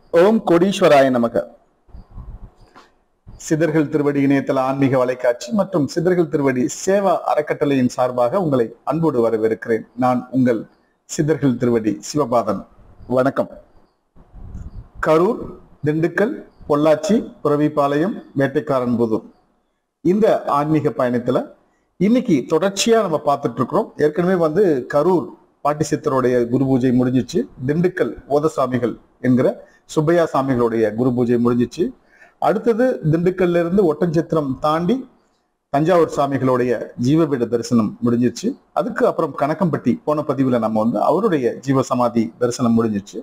ஓம் கோடீஸ்வராய நமக சிதர்கள் திருவடி இணையதள ஆன்மீக வலைக்காட்சி மற்றும் சிதர்கள் திருவடி சேவா அறக்கட்டளையின் சார்பாக உங்களை அன்போடு வரவேற்கிறேன் நான் உங்கள் சிதர்கள் திருவடி சிவபாதன் வணக்கம் கரூர் திண்டுக்கல் பொள்ளாச்சி புரவிப்பாளையம் வேட்டைக்காரன்புதூர் இந்த ஆன்மீக பயணத்துல இன்னைக்கு தொடர்ச்சியா நம்ம பார்த்துட்டு இருக்கிறோம் ஏற்கனவே வந்து கரூர் பாட்டி சித்தருடைய குரு பூஜை முடிஞ்சிச்சு திண்டுக்கல் ஓதசாமிகள் என்கிற சுப்பையா சாமிகளுடைய குரு பூஜை முடிஞ்சிச்சு அடுத்தது திண்டுக்கல்ல இருந்து ஒட்டஞ்சத்திரம் தாண்டி தஞ்சாவூர் சாமிகளுடைய ஜீவபீட தரிசனம் முடிஞ்சிச்சு அதுக்கு அப்புறம் கணக்கம்பட்டி போன பதிவுல நம்ம வந்து அவருடைய ஜீவ சமாதி தரிசனம் முடிஞ்சிச்சு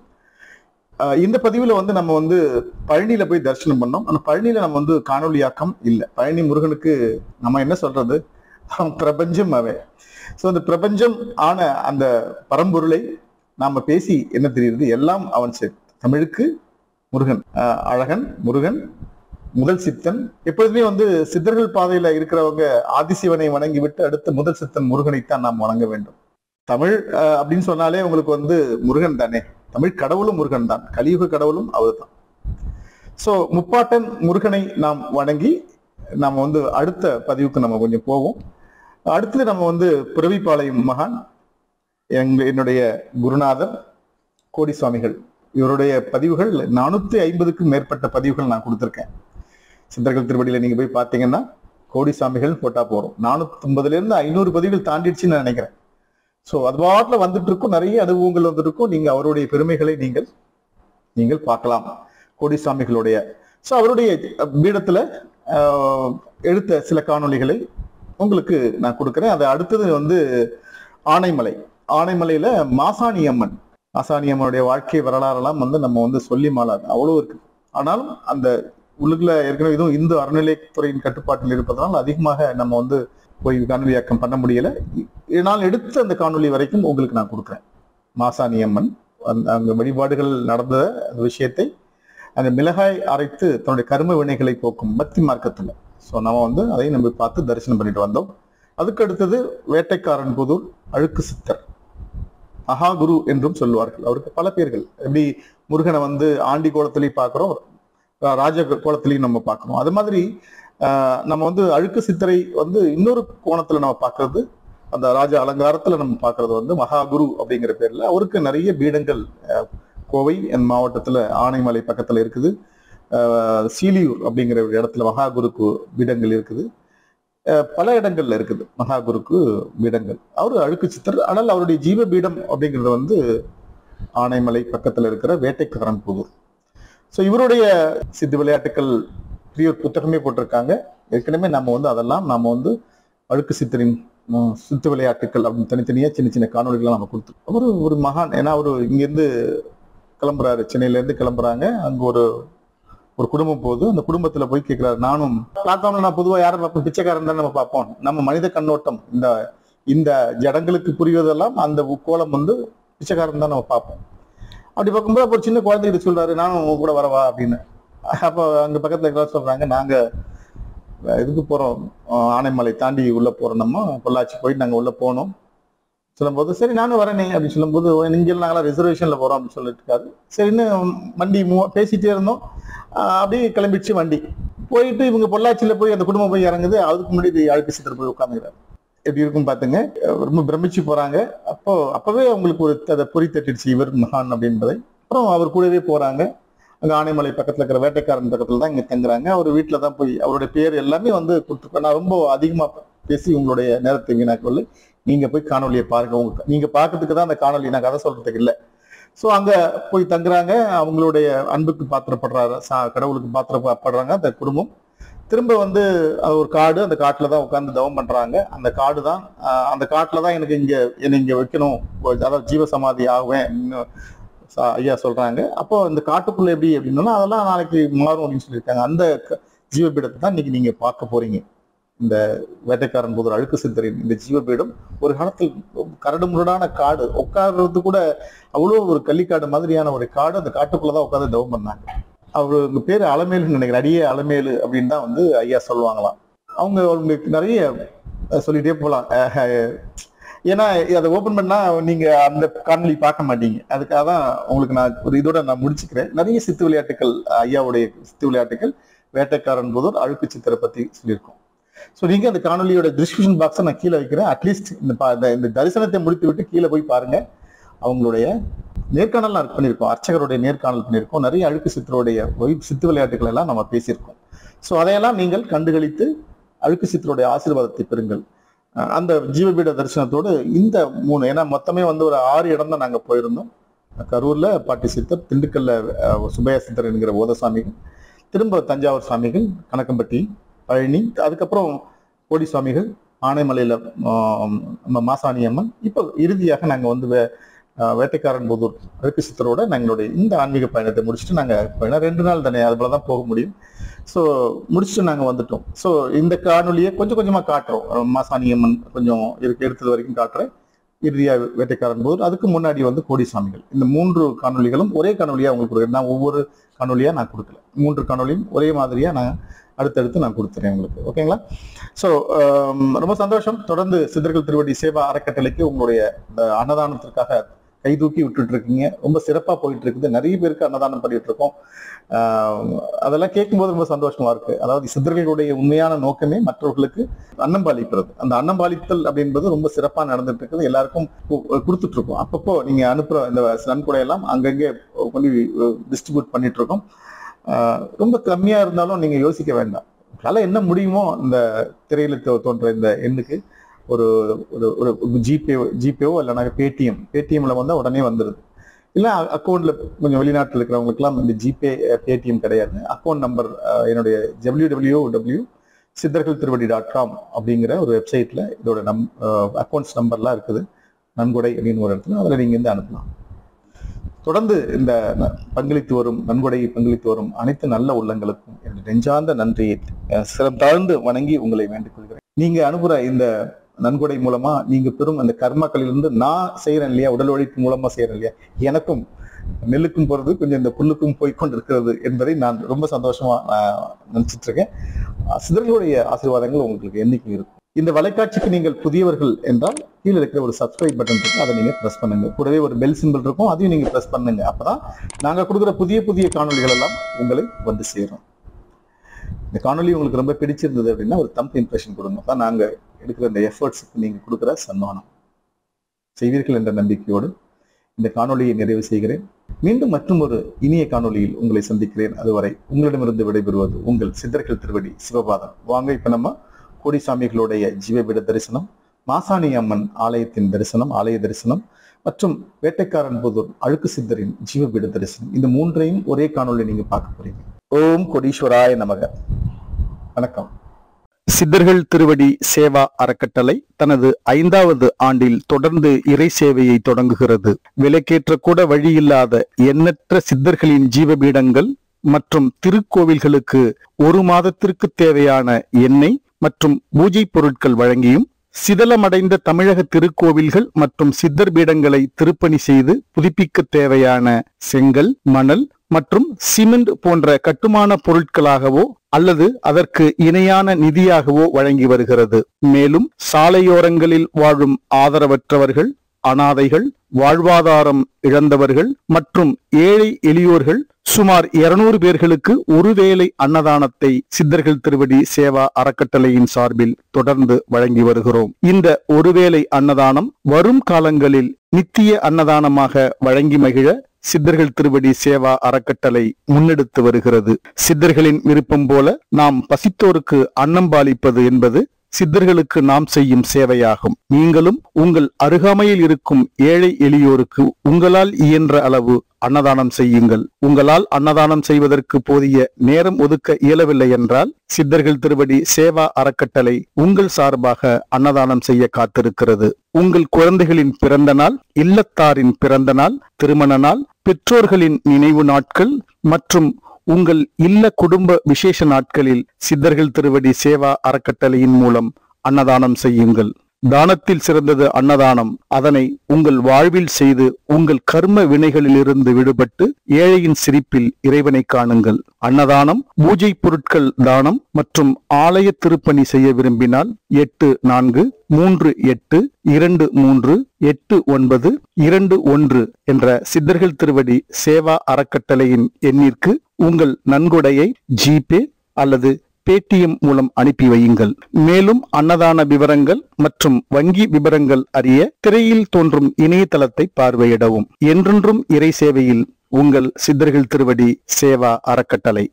ஆஹ் இந்த பதிவுல வந்து நம்ம வந்து பழனியில போய் தரிசனம் பண்ணோம் ஆனா பழனியில நம்ம வந்து காணொலியாக்கம் இல்லை பழனி முருகனுக்கு நம்ம என்ன சொல்றது அவன் பிரபஞ்சம் அவன் ஸோ அந்த பிரபஞ்சம் ஆன அந்த பரம்பொருளை நாம பேசி என்ன தெரியுது எல்லாம் அவன் சரி தமிழுக்கு முருகன் ஆஹ் அழகன் முருகன் முதல் சித்தன் எப்பொழுதுமே வந்து சித்தர்கள் பாதையில இருக்கிறவங்க ஆதிசிவனை வணங்கி விட்டு அடுத்து முதல் சித்தன் முருகனைத்தான் நாம் வணங்க வேண்டும் தமிழ் ஆஹ் அப்படின்னு சொன்னாலே உங்களுக்கு வந்து முருகன் தானே தமிழ் கடவுளும் முருகன் தான் கலியுக கடவுளும் அவர் தான் ஸோ முப்பாட்டன் முருகனை நாம் வணங்கி நாம் வந்து அடுத்த பதிவுக்கு நம்ம கொஞ்சம் போவோம் அடுத்தது நம்ம வந்து பிறவிப்பாளையம் மகான் எங்க என்னுடைய குருநாதர் கோடி சுவாமிகள் இவருடைய பதிவுகள் நானூத்தி ஐம்பதுக்கும் மேற்பட்ட பதிவுகள் நான் கொடுத்துருக்கேன் சித்தர்கள் திருவடியில நீங்க போய் பார்த்தீங்கன்னா கோடி சாமிகள் போட்டா போறோம் நானூத்தி ஐம்பதுல இருந்து ஐநூறு பதிவுகள் தாண்டிடுச்சுன்னு நான் நினைக்கிறேன் ஸோ அது பாட்டில் வந்துட்டு இருக்கும் நிறைய அனுபவங்கள் வந்துருக்கும் நீங்க அவருடைய பெருமைகளை நீங்கள் நீங்கள் பார்க்கலாம் கோடி சாமிகளுடைய ஸோ அவருடைய பீடத்துல ஆஹ், எடுத்த சில காணொளிகளை உங்களுக்கு நான் கொடுக்குறேன் அது அடுத்தது வந்து ஆனைமலை ஆனைமலையில மாசாணி அம்மன் மாசாணி அம்மனுடைய வாழ்க்கை வரலாறெல்லாம் வந்து நம்ம வந்து சொல்லி மாளாது அவ்வளோ இருக்கு ஆனாலும் அந்த உலகில் ஏற்கனவே இதுவும் இந்து அறநிலைத்துறையின் கட்டுப்பாட்டில் இருப்பதனால் அதிகமாக நம்ம வந்து போய் காணொலியாக்கம் பண்ண முடியல இதனால் எடுத்த அந்த காணொளி வரைக்கும் உங்களுக்கு நான் கொடுக்குறேன் மாசாணி அம்மன் அந்த அங்க வழிபாடுகள் நடந்த அந்த விஷயத்தை அந்த மிளகாய் அரைத்து தன்னுடைய கரும வினைகளை போக்கும் பக்தி மார்க்கத்துல ஸோ நம்ம வந்து அதை நம்ம பார்த்து தரிசனம் பண்ணிட்டு வந்தோம் அதுக்கு அடுத்தது வேட்டைக்காரன் புதூர் அழுக்கு சித்தர் மகாகுரு என்றும் சொல்லுவார்கள் அவருக்கு பல பேர்கள் எப்படி முருகனை வந்து ஆண்டி கோலத்திலையும் பார்க்குறோம் ராஜ கோலத்திலையும் நம்ம பார்க்குறோம் அது மாதிரி ஆஹ், நம்ம வந்து அழுக்கு சித்தரை வந்து இன்னொரு கோணத்துல நம்ம பார்க்கறது அந்த ராஜ அலங்காரத்துல நம்ம பார்க்கறது வந்து மகாகுரு அப்படிங்கிற பேர்ல அவருக்கு நிறைய பீடங்கள் ஆஹ், கோவை என் மாவட்டத்துல ஆனைமலை பக்கத்துல இருக்குது ஆஹ், சீலியூர் அப்படிங்கிற ஒரு இடத்துல மகாகுருக்கு பீடங்கள் இருக்குது ஆஹ், பல இடங்கள்ல இருக்குது மகாகுருக்கு பீடங்கள் அவர் அழுக்கு சித்தர் ஆனால் அவருடைய ஜீவ பீடம் அப்படிங்கிறது வந்து ஆனைமலை பக்கத்துல இருக்கிற வேட்டைக்காரன் புதூர் ஸோ இவருடைய சித்து விளையாட்டுக்கள் பெரிய ஒரு புத்தகமே போட்டிருக்காங்க ஏற்கனவே நம்ம வந்து அதெல்லாம் நாம வந்து அழுக்கு சித்தரின் உம், சித்து விளையாட்டுக்கள் அப்படின்னு தனித்தனியா சின்ன சின்ன காணொலிகள் நம்ம கொடுத்து அவரு ஒரு மகான் ஏன்னா அவரு இங்கிருந்து கிளம்புறாரு சென்னையில இருந்து கிளம்புறாங்க அங்க ஒரு ஒரு குடும்பம் போகுது அந்த குடும்பத்துல போய் கேட்கிறாரு நானும் பிளாட்ஃபார்ம்ல நான் பொதுவா யாரை பார்ப்போம் பிச்சைக்காரன் தான் நம்ம பார்ப்போம் நம்ம மனித கண்ணோட்டம் இந்த இந்த ஜடங்களுக்கு புரிவதெல்லாம் அந்த கோலம் வந்து பிச்சைக்காரன் தான் நம்ம பார்ப்போம் அப்படி பார்க்கும்போது அப்போ ஒரு சின்ன குழந்தைகிட்ட சொல்றாரு நானும் உங்க கூட வரவா அப்படின்னு அப்போ அங்க பக்கத்துல இருக்கிற சொல்றாங்க நாங்க இதுக்கு போறோம் அஹ் ஆனைமலை தாண்டி உள்ள போறோம் நம்ம பொள்ளாச்சி போய் நாங்க உள்ள போனோம் சொல்லும்போது சரி நானும் வரேனே அப்படின்னு சொல்லும்போது நீங்க நாங்களாம் ரிசர்வேஷன்ல போறோம் அப்படின்னு சொல்லிட்டு இருக்காரு சரின்னு வண்டி மூவ் பேசிட்டே இருந்தோம் ஆஹ் அப்படியே கிளம்பிடுச்சு வண்டி போயிட்டு இவங்க பொள்ளாச்சியில போய் அந்த குடும்பம் போய் இறங்குது அதுக்கு முன்னாடி இது அழுக்கு சித்தர் போய் உட்காந்துக்கிறாரு எப்படி இருக்கும் பாத்துங்க ரொம்ப பிரமிச்சு போறாங்க அப்போ அப்பவே அவங்களுக்கு ஒரு அதை பொறி தட்டிடுச்சு இவர் மகான் அப்படின்றதை அப்புறம் அவர் கூடவே போறாங்க அங்க ஆனைமலை பக்கத்துல இருக்கிற வேட்டைக்காரன் பக்கத்துல தான் இங்க தங்குறாங்க அவர் வீட்டுல தான் போய் அவருடைய பேர் எல்லாமே வந்து கொடுத்துருக்கோம் நான் ரொம்ப அதிகமா பேசி உங்களுடைய நேரத்தை வீணாக்கொள்ள நீங்க போய் காணொலியை பாருங்க உங்க நீங்க பார்க்கறதுக்கு தான் அந்த காணொலி நான் கதை சொல்றதுக்கு இல்லை ஸோ அங்க போய் தங்குறாங்க அவங்களுடைய அன்புக்கு பாத்திரப்படுறாரு சா- கடவுளுக்கு பாத்திரப்படுறாங்க அந்த குடும்பம் திரும்ப வந்து அது ஒரு காடு அந்த காட்டுல தான் உட்காந்து தவம் பண்றாங்க அந்த காடு தான் ஆஹ் அந்த காட்டுல தான் எனக்கு இங்க என்னை இங்க வைக்கணும் அதாவது ஜீவ சமாதி ஆகுவேன் இன்னும் சா- ஐயா சொல்றாங்க அப்போ இந்த காட்டுக்குள்ள எப்படி அப்படின்னா அதெல்லாம் நாளைக்கு மாறும் அப்படின்னு சொல்லியிருக்காங்க அந்த க- ஜீவபீடத்தை தான் இன்னைக்கு நீங்க பார்க்க போறீங்க இந்த வேட்டைக்காரன் புதர் அழுக்கு சித்தரின் இந்த ஜீவபீடம் ஒரு காலத்தில் கரடு முரடான காடு உட்கார்றது கூட அவ்வளோ ஒரு கள்ளிக்காடு மாதிரியான ஒரு காடு அந்த காட்டுக்குள்ளதான் உட்காந்து தவம் பண்ணாங்க அவரு பேரு அலமேலுன்னு நினைக்கிறேன் அடியே அலமேலு அப்படின்னு தான் வந்து ஐயா சொல்லுவாங்களாம் அவங்க அவங்களுக்கு நிறைய அஹ், சொல்லிட்டே போகலாம் ஏன்னா அதை ஓபன் பண்ணா நீங்க அந்த காணொலி பார்க்க மாட்டீங்க அதுக்காக தான் உங்களுக்கு நான் ஒரு இதோட நான் முடிச்சுக்கிறேன் நிறைய சித்து விளையாட்டுகள் ஐயாவுடைய சித்து விளையாட்டுகள் வேட்டைக்காரன் புதூர் அழுக்கு சித்திரை பத்தி சொல்லியிருக்கோம் ஸோ நீங்க அந்த காணொலியோட டிஸ்கிரிப்ஷன் பாக்ஸை நான் கீழே வைக்கிறேன் அட்லீஸ்ட் இந்த பா- இந்த- இந்த தரிசனத்தை முடித்து விட்டு கீழே போய் பாருங்க அவங்களுடைய நேர்காணல் நான் பண்ணியிருக்கோம் அர்ச்சகருடைய நேர்காணல் பண்ணியிருக்கோம் நிறைய அழுக்கு சித்தருடைய ஒய் சித்து விளையாட்டுகள் எல்லாம் நம்ம பேசியிருக்கோம் ஸோ அதையெல்லாம் நீங்கள் கண்டுகளித்து அழுக்கு சித்தருடைய ஆசீர்வாதத்தை பெறுங்கள் அஹ் அந்த ஜீவபீட தரிசனத்தோடு இந்த மூணு ஏன்னா மொத்தமே வந்து ஒரு ஆறு இடம் தான் நாங்கள் போயிருந்தோம் கரூர்ல பாட்டி சித்தர் திண்டுக்கல்ல அஹ், சுப்பையா சித்தர் என்கிற ஓத சாமிகள் திரும்ப தஞ்சாவூர் சாமிகள் கணக்கம்பட்டி பழனி அதுக்கப்புறம் கோடி சுவாமிகள் ஆனைமலையில ஆம், நம்ம மாசாணி அம்மன் இப்போ இறுதியாக நாங்கள் வந்து வே- அஹ், வேட்டைக்காரன் புதூர் அழுக்கு சித்தரோட எங்களுடைய இந்த ஆன்மீக பயணத்தை முடிச்சுட்டு நாங்கள் ஏன்னா ரெண்டு நாள் தானே அது போல தான் போக முடியும் ஸோ முடிச்சுட்டு நாங்கள் வந்துட்டோம் ஸோ இந்த காணொலியை கொஞ்சம் கொஞ்சமாக காட்டுறோம் அஹ் மாசாணி அம்மன் கொஞ்சம் இருக்கு எடுத்தது வரைக்கும் காட்டுறேன் இறுதியாக வேட்டைக்காரன் போது அதுக்கு முன்னாடி வந்து கோடி சாமிகள் இந்த மூன்று காணொலிகளும் ஒரே காணொலியா உங்களுக்கு கொடுக்குறேன் நான் ஒவ்வொரு காணொலியா நான் கொடுக்கல மூன்று காணொலியும் ஒரே மாதிரியா நான் அடுத்தடுத்து நான் கொடுத்துறேன் உங்களுக்கு ஓகேங்களா ஸோ ரொம்ப சந்தோஷம் தொடர்ந்து சித்தர்கள் திருவடி சேவா அறக்கட்டளைக்கு உங்களுடைய இந்த அன்னதானத்திற்காக கை தூக்கி விட்டுட்டு இருக்கீங்க ரொம்ப சிறப்பா போயிட்டு இருக்குது நிறைய பேருக்கு அன்னதானம் பண்ணிட்டு இருக்கோம் ஆஹ் அதெல்லாம் கேட்கும்போது ரொம்ப சந்தோஷமா இருக்கு அதாவது சித்தர்களுடைய உண்மையான நோக்கமே மற்றவர்களுக்கு அன்னம் பாலிக்கிறது அந்த அன்னம் பாலித்தல் அப்படின்றது ரொம்ப சிறப்பா நடந்துட்டு இருக்குது எல்லாருக்கும் கு- கொடுத்துட்டு இருக்கோம் அப்பப்போ நீங்க அனுப்புற இந்த நன்கொடை எல்லாம் அங்கங்கே கொண்டு டிஸ்ட்ரிபியூட் பண்ணிட்டு இருக்கோம் ஆஹ் ரொம்ப கம்மியா இருந்தாலும் நீங்க யோசிக்க வேண்டாம் உங்களால என்ன முடியுமோ இந்த திரையில தோ- தோன்ற இந்த எண்ணுக்கு ஒரு ஒரு ஒரு ஜிபே ஜிபேவோ இல்லைனா பேடிஎம் பேடிஎம்ல வந்தா உடனே வந்துடுது இல்ல அக்கௌண்ட்ல கொஞ்சம் வெளிநாட்டில் இருக்கிறவங்களுக்குலாம் இந்த ஜிபே பேடிஎம் கிடையாது அக்கௌண்ட் நம்பர் என்னுடைய டபிள்யூ டபிள்யூ டபிள்யூ சித்தர்கள் திருவடி டாட் காம் அப்படிங்கிற ஒரு வெப்சைட்ல இதோட நம் அக்கௌண்ட்ஸ் நம்பர்லாம் இருக்குது நன்கொடை அப்படின்னு ஒரு இடத்துல அதில் நீங்க வந்து அனுப்பலாம் தொடர்ந்து இந்த ந- பங்களித்து வரும் நன்கொடையை பங்களித்து வரும் அனைத்து நல்ல உள்ளங்களுக்கும் என்னுடைய நெஞ்சார்ந்த நன்றியை அஹ், சிரம் தாழ்ந்து வணங்கி உங்களை வேண்டிக் கொள்கிறேன் நீங்க அனுப்புற இந்த நன்கொடை மூலமா நீங்க பெறும் அந்த கர்மாக்களிலிருந்து நான் செய்யறேன் இல்லையா உடல் உழைப்பு மூலமா செய்யறேன் இல்லையா எனக்கும் நெல்லுக்கும் போறது கொஞ்சம் இந்த புல்லுக்கும் போய் கொண்டிருக்கிறது என்பதை நான் ரொம்ப சந்தோஷமா நான் நினைச்சிட்டு இருக்கேன் அஹ், சிதறலுடைய ஆசீர்வாதங்கள் உங்களுக்கு என்னைக்கும் இருக்கும் இந்த வலைக்காட்சிக்கு நீங்கள் புதியவர்கள் என்றால் கீழே இருக்கிற ஒரு சப்ஸ்கிரைப் பட்டன் இருக்கு அதை நீங்க பிரஸ் பண்ணுங்க கூடவே ஒரு பெல் சிம்பிள் இருக்கும் அதையும் நீங்க பிரஸ் பண்ணுங்க அப்பதான் நாங்க கொடுக்குற புதிய புதிய காணொளிகள் எல்லாம் உங்களை வந்து சேரும் இந்த காணொளி உங்களுக்கு ரொம்ப பிடிச்சிருந்தது அப்படின்னா ஒரு தம்ப் இம்ப்ரெஷன் கொடுங்க தான் நாங்க எடுக்கிற இந்த எஃபர்ட்ஸுக்கு நீங்க கொடுக்குற சன்மானம் செய்வீர்கள் என்ற நம்பிக்கையோடு இந்த காணொளியை நிறைவு செய்கிறேன் மீண்டும் மற்றும் ஒரு இனிய காணொளியில் உங்களை சந்திக்கிறேன் அதுவரை உங்களிடமிருந்து விடைபெறுவது உங்கள் சித்தர்கள் திருவடி சிவபாதம் வாங்க இப்ப நம்ம கோடிசாமிகளுடைய ஜீவபீட தரிசனம் மாசாணி அம்மன் ஆலயத்தின் தரிசனம் ஆலய தரிசனம் மற்றும் வேட்டைக்காரன் புதூர் அழுக்கு சித்தரின் ஜீவபீட தரிசனம் இந்த மூன்றையும் ஒரே காணொளி நீங்க பார்க்க போறீங்க ஓம் கொடீஸ்வராய நமக வணக்கம் சித்தர்கள் திருவடி சேவா அறக்கட்டளை தனது ஐந்தாவது ஆண்டில் தொடர்ந்து இறை சேவையை தொடங்குகிறது விலக்கேற்ற கூட வழியில்லாத எண்ணற்ற சித்தர்களின் ஜீவபீடங்கள் மற்றும் திருக்கோவில்களுக்கு ஒரு மாதத்திற்கு தேவையான எண்ணெய் மற்றும் பூஜை பொருட்கள் வழங்கியும் சிதலமடைந்த தமிழக திருக்கோவில்கள் மற்றும் சித்தர் பீடங்களை திருப்பணி செய்து புதுப்பிக்க தேவையான செங்கல் மணல் மற்றும் சிமெண்ட் போன்ற கட்டுமான பொருட்களாகவோ அல்லது அதற்கு இணையான நிதியாகவோ வழங்கி வருகிறது மேலும் சாலையோரங்களில் வாழும் ஆதரவற்றவர்கள் அனாதைகள் வாழ்வாதாரம் இழந்தவர்கள் மற்றும் ஏழை எளியோர்கள் சுமார் 200 பேர்களுக்கு ஒருவேளை அன்னதானத்தை சித்தர்கள் திருவடி சேவா அறக்கட்டளையின் சார்பில் தொடர்ந்து வழங்கி வருகிறோம் இந்த ஒருவேளை அன்னதானம் வரும் காலங்களில் நித்திய அன்னதானமாக வழங்கி மகிழ சித்தர்கள் திருவடி சேவா அறக்கட்டளை முன்னெடுத்து வருகிறது சித்தர்களின் விருப்பம் போல நாம் பசித்தோருக்கு அன்னம் பாலிப்பது என்பது சித்தர்களுக்கு நாம் செய்யும் சேவையாகும் நீங்களும் உங்கள் அருகாமையில் இருக்கும் ஏழை எளியோருக்கு உங்களால் இயன்ற அளவு அன்னதானம் செய்யுங்கள் உங்களால் அன்னதானம் செய்வதற்கு போதிய நேரம் ஒதுக்க இயலவில்லை என்றால் சித்தர்கள் திருவடி சேவா அறக்கட்டளை உங்கள் சார்பாக அன்னதானம் செய்ய காத்திருக்கிறது உங்கள் குழந்தைகளின் பிறந்த நாள் இல்லத்தாரின் பிறந்த நாள் திருமண நாள் பெற்றோர்களின் நினைவு நாட்கள் மற்றும் உங்கள் இல்ல குடும்ப விசேஷ நாட்களில் சித்தர்கள் திருவடி சேவா அறக்கட்டளையின் மூலம் அன்னதானம் செய்யுங்கள் தானத்தில் சிறந்தது அன்னதானம் அதனை உங்கள் வாழ்வில் செய்து உங்கள் கர்ம வினைகளிலிருந்து விடுபட்டு ஏழையின் சிரிப்பில் இறைவனை காணுங்கள் அன்னதானம் பூஜை பொருட்கள் தானம் மற்றும் ஆலய திருப்பணி செய்ய விரும்பினால் எட்டு நான்கு மூன்று எட்டு இரண்டு மூன்று எட்டு ஒன்பது இரண்டு ஒன்று என்ற சித்தர்கள் திருவடி சேவா அறக்கட்டளையின் எண்ணிற்கு உங்கள் நன்கொடையை ஜிபே அல்லது பேடிஎம் மூலம் அனுப்பி வையுங்கள் மேலும் அன்னதான விவரங்கள் மற்றும் வங்கி விவரங்கள் அறிய திரையில் தோன்றும் இணையதளத்தை பார்வையிடவும் என்றென்றும் இறை சேவையில் உங்கள் சித்தர்கள் திருவடி சேவா அறக்கட்டளை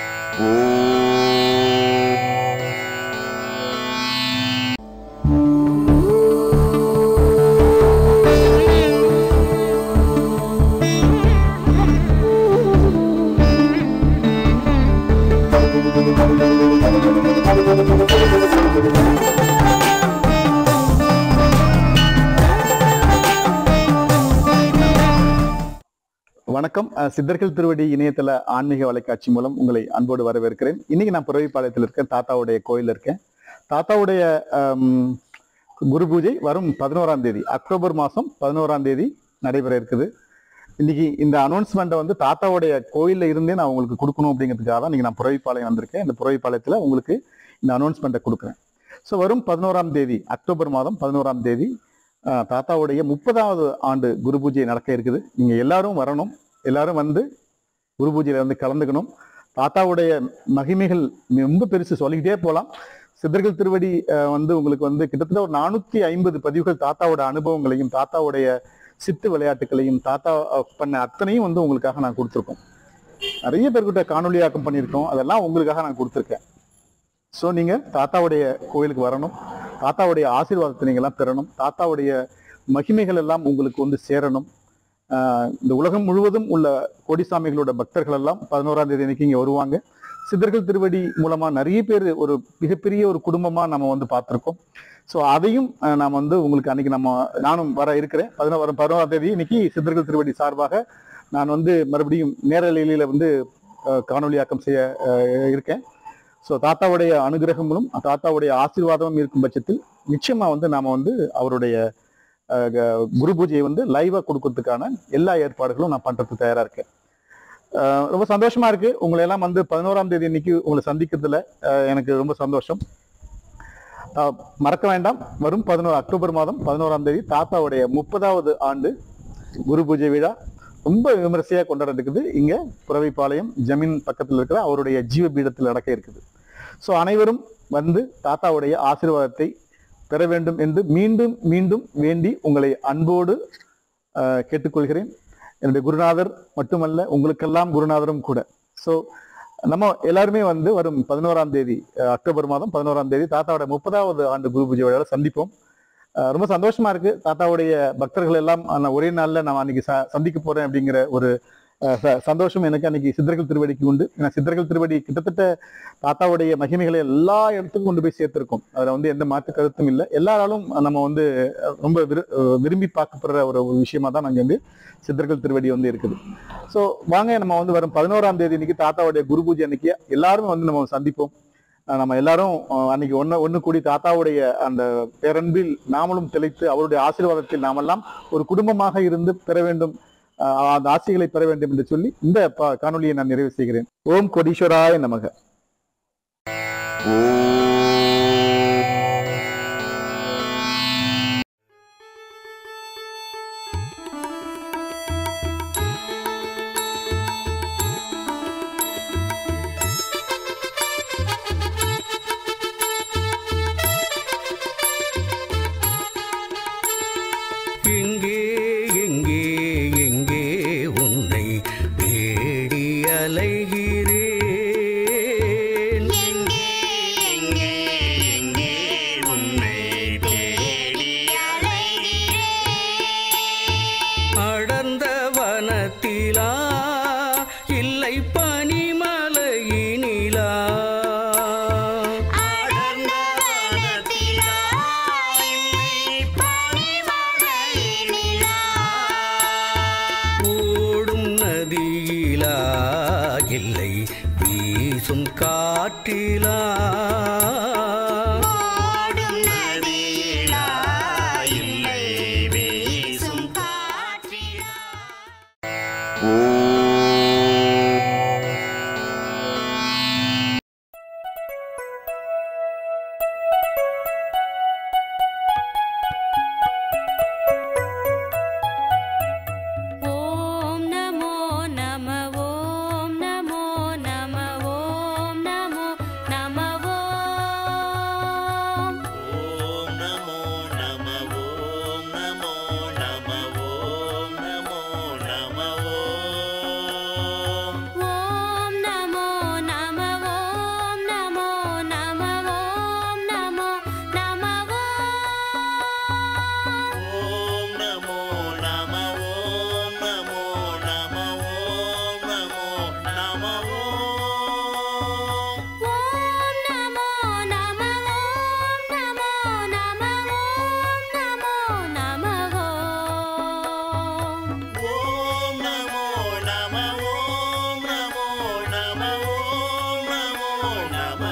வணக்கம் அஹ், சித்தர்கள் திருவடி இணையதள ஆன்மீக வலைக்காட்சி மூலம் உங்களை அன்போடு வரவேற்கிறேன் இன்னைக்கு நான் புறவிப்பாளையத்தில் இருக்கேன் தாத்தாவுடைய கோயில் இருக்கேன் தாத்தாவுடைய ஆம், குரு பூஜை வரும் பதினோராம் தேதி அக்டோபர் மாதம் பதினோராம் தேதி நடைபெற இருக்குது இன்னைக்கு இந்த அனௌன்ஸ்மெண்ட்டை வந்து தாத்தாவுடைய கோயிலில் இருந்தே நான் உங்களுக்கு கொடுக்கணும் அப்படிங்கிறதுக்காக தான் இன்னைக்கு நான் புறவிப்பாளையம் வந்திருக்கேன் இந்த புறவிப்பாளையத்தில் உங்களுக்கு இந்த அனௌன்ஸ்மெண்ட்டை கொடுக்குறேன் ஸோ வரும் பதினோராம் தேதி அக்டோபர் மாதம் பதினோராம் தேதி ஆஹ், தாத்தாவுடைய முப்பதாவது ஆண்டு குரு பூஜை நடக்க இருக்குது நீங்கள் எல்லாரும் வரணும் எல்லாரும் வந்து குரு பூஜையில வந்து கலந்துக்கணும் தாத்தாவுடைய மகிமைகள் ரொம்ப பெருசு சொல்லிக்கிட்டே போகலாம் சித்தர்கள் திருவடி ஆஹ், வந்து உங்களுக்கு வந்து கிட்டத்தட்ட ஒரு நானூத்தி ஐம்பது பதிவுகள் தாத்தாவோட அனுபவங்களையும் தாத்தாவுடைய சித்து விளையாட்டுகளையும் தாத்தா ஆஹ், பண்ண அத்தனையும் வந்து உங்களுக்காக நான் கொடுத்துருக்கோம் நிறைய பேர்கிட்ட காணொலியாக்கம் பண்ணியிருக்கோம் அதெல்லாம் உங்களுக்காக நான் கொடுத்துருக்கேன் ஸோ நீங்க தாத்தாவுடைய கோயிலுக்கு வரணும் தாத்தாவுடைய ஆசீர்வாதத்தை நீங்க எல்லாம் பெறணும் தாத்தாவுடைய மகிமைகள் எல்லாம் உங்களுக்கு வந்து சேரணும் ஆஹ் இந்த உலகம் முழுவதும் உள்ள கோடிசாமிகளோட பக்தர்கள் எல்லாம் பதினோராம் தேதி அன்னைக்கு இங்க வருவாங்க சித்தர்கள் திருவடி மூலமா நிறைய பேர் ஒரு மிகப்பெரிய ஒரு குடும்பமா நம்ம வந்து பார்த்திருக்கோம் ஸோ அதையும் ஆஹ் நாம் வந்து உங்களுக்கு அன்னைக்கு நம்ம நானும் வர இருக்கிறேன் பதினோரு பதினோராம் தேதி இன்னைக்கு சித்தர்கள் திருவடி சார்பாக நான் வந்து மறுபடியும் நேரலையில வந்து ஆஹ் காணொளியாக்கம் செய்ய ஆஹ் இருக்கேன் ஸோ தாத்தாவுடைய அனுகிரகங்களும் தாத்தாவுடைய ஆசீர்வாதமும் இருக்கும் பட்சத்தில் நிச்சயமா வந்து நாம வந்து அவருடைய அஹ், க- குரு பூஜையை வந்து லைவா கொடுக்கறதுக்கான எல்லா ஏற்பாடுகளும் நான் பண்றதுக்கு தயாரா இருக்கேன் அஹ், ரொம்ப சந்தோஷமா இருக்கு உங்களை எல்லாம் வந்து பதினோராம் தேதி இன்னைக்கு உங்களை சந்திக்கிறதுல அஹ், எனக்கு ரொம்ப சந்தோஷம் அஹ், மறக்க வேண்டாம் வரும் பதினோரு அக்டோபர் மாதம் பதினோராம் தேதி தாத்தாவுடைய முப்பதாவது ஆண்டு குரு பூஜை விழா ரொம்ப விமரிசையா கொண்டாடுறதுக்குது இங்க புறவைப்பாளையம் ஜமீன் பக்கத்தில் இருக்கிற அவருடைய ஜீவ பீடத்தில் நடக்க இருக்குது ஸோ அனைவரும் வந்து தாத்தாவுடைய ஆசீர்வாதத்தை பெற வேண்டும் என்று மீண்டும் மீண்டும் வேண்டி உங்களை அன்போடு ஆஹ், கேட்டுக்கொள்கிறேன் என்னுடைய குருநாதர் மட்டுமல்ல உங்களுக்கெல்லாம் குருநாதரும் கூட ஸோ நம்ம எல்லாருமே வந்து வரும் பதினோராம் தேதி அஹ், அக்டோபர் மாதம் பதினோராம் தேதி தாத்தாவோட முப்பதாவது ஆண்டு குரு பூஜை விழாவில் சந்திப்போம் அஹ், ரொம்ப சந்தோஷமா இருக்கு தாத்தாவுடைய பக்தர்கள் எல்லாம் நான் ஒரே நாள்ல நான் அன்னைக்கு ச- சந்திக்க போறேன் அப்படிங்கிற ஒரு அஹ், ச- சந்தோஷம் எனக்கு அன்னைக்கு சித்தர்கள் திருவடிக்கு உண்டு ஏன்னா சித்தர்கள் திருவடி கிட்டத்தட்ட தாத்தாவுடைய மகிமைகளை எல்லா இடத்துக்கும் கொண்டு போய் சேர்த்திருக்கோம் அதுல வந்து எந்த மாற்று கருத்தும் இல்லை எல்லாராலும் நம்ம வந்து அஹ், ரொம்ப விரு- அஹ், விரும்பி பார்க்கப்படுற ஒரு ஒரு விஷயமா தான் அங்க வந்து சித்தர்கள் திருவடி வந்து இருக்குது ஸோ வாங்க நம்ம வந்து வரும் பதினோராம் தேதி இன்னைக்கு தாத்தாவுடைய குரு பூஜை அன்னைக்கு எல்லாருமே வந்து நம்ம சந்திப்போம் அஹ் நம்ம எல்லாரும் அஹ், அன்னைக்கு ஒன்று ஒன்று கூடி தாத்தாவுடைய அந்த பேரன்பில் நாமளும் திளைத்து அவருடைய ஆசீர்வாதத்தில் நாமெல்லாம் ஒரு குடும்பமாக இருந்து பெற வேண்டும் அஹ், அந்த ஆசைகளை பெற வேண்டும் என்று சொல்லி இந்த ப- காணொளியை நான் நிறைவு செய்கிறேன் ஓம் கொடீஸ்வராய நமக எங்கே எங்கே எங்கே உன்னை தேடி அலைகிறேன் எங்கே எங்கே எங்கே உன்னை தேடி அடர்ந்த வனத்திலா இல்லை பனிமலையினிலா அடர்ந்த வனத்திலா இல்லை ஓடும் நதியிலா இல்லை வீசும் காற்றிலா ஓடும் நதியிலா ॐ नमो नम ॐ नमो नम ॐ नमो नम ॐ ஓம் நமோ நம ஓம் நமோ நம ஓம் நமோ நம ஓம் ॐ नमो नम ॐ नमो नम ॐ नमो नम ஓம் நமோ நம ஓம் நமோ நம ஓம் நமோ நம ஓம் ॐ नमो नम ॐ नमो नम ॐ नमो नम ஓம் நமோ நம ஓம் நமோ நம ஓம் நமோ நம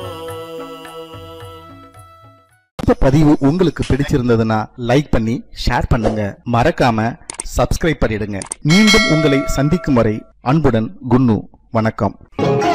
ஓம் இந்த பதிவு உங்களுக்கு பிடிச்சிருந்ததுன்னா லைக் பண்ணி ஷேர் பண்ணுங்க மறக்காம சப்ஸ்கிரைப் பண்ணிடுங்க மீண்டும் உங்களை சந்திக்கும் வரை அன்புடன் குன்னு வணக்கம்